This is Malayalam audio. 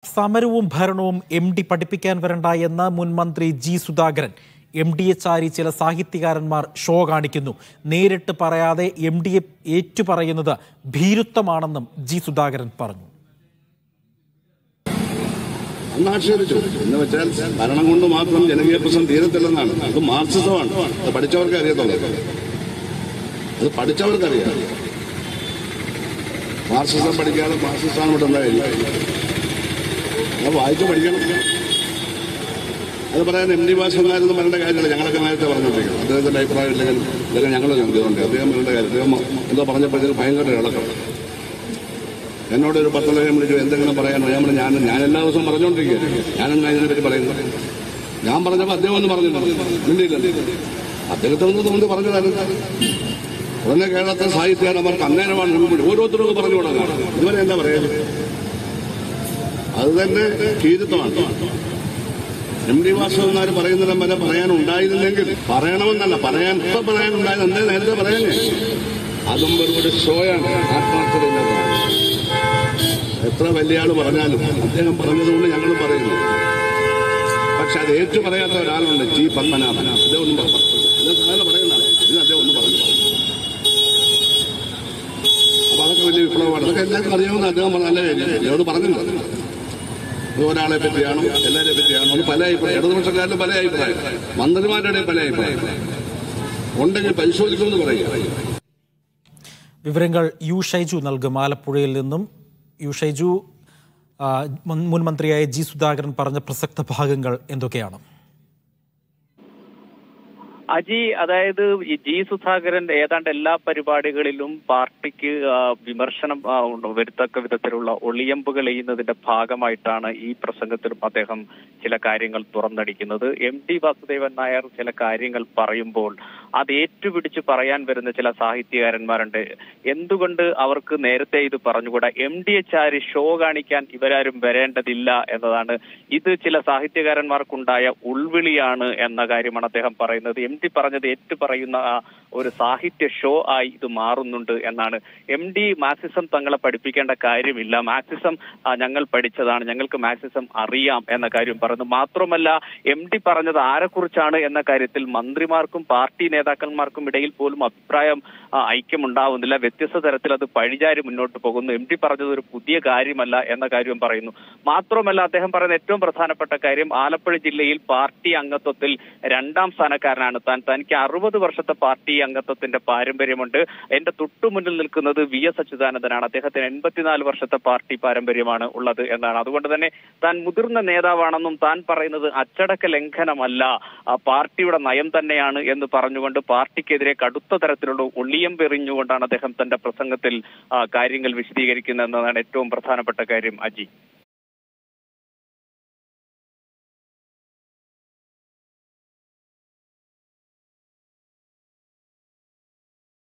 സമരവും ഭരണവും എം ഡി പഠിപ്പിക്കാൻ വരണ്ട എന്ന് മുൻ മന്ത്രി ജി സുധാകരൻ എം ഡിയെ ചാരി ചില സാഹിത്യകാരന്മാർ ഷോ കാണിക്കുന്നു നേരിട്ട് പറയാതെ എം ഡിയെ ഏറ്റുപറയുന്നത് ഭീരുത്വമാണെന്നും ജി സുധാകരൻ പറഞ്ഞു അന്ന് ആക്ഷേപിച്ചു എന്ന് വെച്ചാൽ ഭരണം കൊണ്ട് മാത്രം ജനകീയ പ്രശ്നം തീരത്തില്ലെന്നാണ് അത് മാർക്സിസമാണ് അത് പഠിച്ചവർക്ക് അറിയത്തുള്ളൂ അത് പഠിച്ചവർക്കറിയാം മാർക്സിസം പഠിക്കാതെ മാർക്സിസമാണ് ഇവിടെ ഉണ്ടായില്ല അത് വായിച്ച് പഠിക്കണം അത് പറയാൻ എം ഡി ഭാഷന്നായിരുന്നു പറയേണ്ട കാര്യമില്ല ഞങ്ങളൊക്കെ നേരത്തെ പറഞ്ഞോണ്ടിരിക്കണം അദ്ദേഹത്തിന്റെ അഭിപ്രായം ഇല്ലെങ്കിൽ ഇല്ലെങ്കിൽ ഞങ്ങൾ ചോദിക്കുന്നുണ്ട് അദ്ദേഹം പറയേണ്ട കാര്യം അദ്ദേഹം എന്തോ പറഞ്ഞപ്പോഴത്തേക്ക് ഭയങ്കര ഇളക്കം എന്നോട് ഒരു പത്തലകം വിളിച്ചു എന്തെങ്കിലും പറയാനോ ഞാൻ പറഞ്ഞു ഞാൻ ഞാൻ എല്ലാ ദിവസവും പറഞ്ഞുകൊണ്ടിരിക്കുകയാണ് ഞാനെന്നാ ഇതിനെപ്പറ്റി പറയുന്നത് ഞാൻ പറഞ്ഞപ്പോൾ അദ്ദേഹം ഒന്ന് പറഞ്ഞിട്ടുണ്ട് മിണ്ടിയില്ല അദ്ദേഹത്തെ ഒന്ന് തോന്നി പറഞ്ഞതായിരുന്നു ഉടനെ കേരളത്തിലെ സാഹിത്യകാരന്മാർക്ക് അന്നേരമാണ് മുൻകൂടി ഓരോരുത്തരും പറഞ്ഞു തുടങ്ങാം ഇതുവരെ എന്താ പറയുക അത് തന്നെ കീരിത്വമാണ് എം ഡി വാസുവന്നാർ പറയുന്നിടം വരെ പറയാനുണ്ടായിരുന്നെങ്കിൽ പറയണമെന്നല്ല പറയാൻ ഇപ്പൊ പറയാനുണ്ടായത് എന്തേ നേരത്തെ പറയാനേ അതും വെറും ഒരു ഷോയാണ് ആത്മാർത്ഥതയില്ലാത്തതാണ് എത്ര വലിയ ആള് പറഞ്ഞാലും അദ്ദേഹം പറഞ്ഞതുകൊണ്ട് ഞങ്ങൾ പറയുന്നു പക്ഷെ അത് ഏറ്റു പറയാത്ത ഒരാളുണ്ട് ജി പത്മനാഭൻ അദ്ദേഹം ഒന്നും പറഞ്ഞു ഇത് സാധാരണ പറയുന്നതാണ് ഇത് അദ്ദേഹം ഒന്നും പറഞ്ഞു അപ്പൊ അതൊക്കെ വലിയ വിപ്ലവമാണ് അതൊക്കെ എല്ലാവർക്കും അറിയാവുന്ന അദ്ദേഹം പറഞ്ഞ നല്ല കാര്യം എന്നോട് പറഞ്ഞിട്ടുണ്ട് ഇത് ഒരാളെ പറ്റിയാണോ എല്ലാവരെ പറ്റിയാണോ എന്ന് പല അഭിപ്രായം ഇടതുപക്ഷക്കാരിലും പല അഭിപ്രായം മന്ത്രിമാരുടെ പല അഭിപ്രായം ഉണ്ടെങ്കിൽ പരിശോധിക്കുമെന്ന് പറയുക വിവരങ്ങൾ യു ഷൈജു നൽകും ആലപ്പുഴയിൽ നിന്നും യു ഷൈജു ആ, മുൻ മുൻ മന്ത്രിയായ ജി സുധാകരൻ പറഞ്ഞ പ്രസക്ത ഭാഗങ്ങൾ എന്തൊക്കെയാണ് അജി അതായത് ഈ ജി സുധാകരൻ ഏതാണ്ട് എല്ലാ പരിപാടികളിലും പാർട്ടിക്ക് ആ, വിമർശനം ആ, ഉണ്ട്. വരുത്തക്ക വിധത്തിലുള്ള ഒളിയമ്പുകൾ ചെയ്യുന്നതിന്റെ ഭാഗമായിട്ടാണ് ഈ പ്രസംഗത്തിലും അദ്ദേഹം ചില കാര്യങ്ങൾ തുറന്നടിക്കുന്നത് എം ടി വാസുദേവൻ നായർ ചില കാര്യങ്ങൾ പറയുമ്പോൾ അത് ഏറ്റുപിടിച്ച് പറയാൻ വരുന്ന ചില സാഹിത്യകാരന്മാരുണ്ട് എന്തുകൊണ്ട് അവർക്ക് നേരത്തെ ഇത് പറഞ്ഞുകൂടാ M D H R show കാണിക്കാൻ ഇവരാരും വരേണ്ടതില്ല എന്നതാണ് ഇത് ചില സാഹിത്യകാരന്മാർക്കുണ്ടായ ഉൾവിളിയാണ് എന്ന കാര്യമാണ് അദ്ദേഹം പറയുന്നത് എം ഡി പറഞ്ഞത് ഏറ്റു പറയുന്ന ആ ഒരു സാഹിത്യ ഷോ ആയി ഇത് മാറുന്നുണ്ട് എന്നാണ് എം ഡി മാക്സിസം തങ്ങളെ പഠിപ്പിക്കേണ്ട കാര്യമില്ല മാക്സിസം ആ, ഞങ്ങൾ പഠിച്ചതാണ് ഞങ്ങൾക്ക് മാക്സിസം അറിയാം എന്ന കാര്യം പറഞ്ഞു മാത്രമല്ല എം ഡി പറഞ്ഞത് ആരെക്കുറിച്ചാണ് എന്ന കാര്യത്തിൽ മന്ത്രിമാർക്കും പാർട്ടി നേതാക്കന്മാർക്കും ഇടയിൽ പോലും അഭിപ്രായം ആ, ഐക്യമുണ്ടാവുന്നില്ല വ്യത്യസ്ത തരത്തിൽ അത് പഴിചാരി മുന്നോട്ട് പോകുന്നു എം ഡി പറഞ്ഞത് ഒരു പുതിയ കാര്യമല്ല എന്ന കാര്യം പറയുന്നു മാത്രമല്ല അദ്ദേഹം പറയുന്ന ഏറ്റവും പ്രധാനപ്പെട്ട കാര്യം ആലപ്പുഴ ജില്ലയിൽ പാർട്ടി അംഗത്വത്തിൽ രണ്ടാം സ്ഥാനക്കാരനാണ് താൻ തനിക്ക് അറുപത് വർഷത്തെ പാർട്ടി അംഗത്വത്തിന്റെ പാരമ്പര്യമുണ്ട് എന്റെ തൊട്ടു മുന്നിൽ നിൽക്കുന്നത് വി എസ് അച്യുതാനന്ദനാണ് അദ്ദേഹത്തിന് എൺപത്തിനാല് വർഷത്തെ പാർട്ടി പാരമ്പര്യമാണ് ഉള്ളത് എന്നാണ് അതുകൊണ്ട് തന്നെ താൻ മുതിർന്ന നേതാവാണെന്നും താൻ പറയുന്നത് അച്ചടക്ക ലംഘനമല്ല ആ പാർട്ടിയുടെ നയം തന്നെയാണ് എന്ന് പറഞ്ഞുകൊണ്ട് പാർട്ടിക്കെതിരെ കടുത്ത തരത്തിലുള്ള ഒളിയം പെറിഞ്ഞുകൊണ്ടാണ് അദ്ദേഹം തന്റെ പ്രസംഗത്തിൽ ആ, കാര്യങ്ങൾ വിശദീകരിക്കുന്നത് എന്നതാണ് ഏറ്റവും പ്രധാനപ്പെട്ട കാര്യം അജി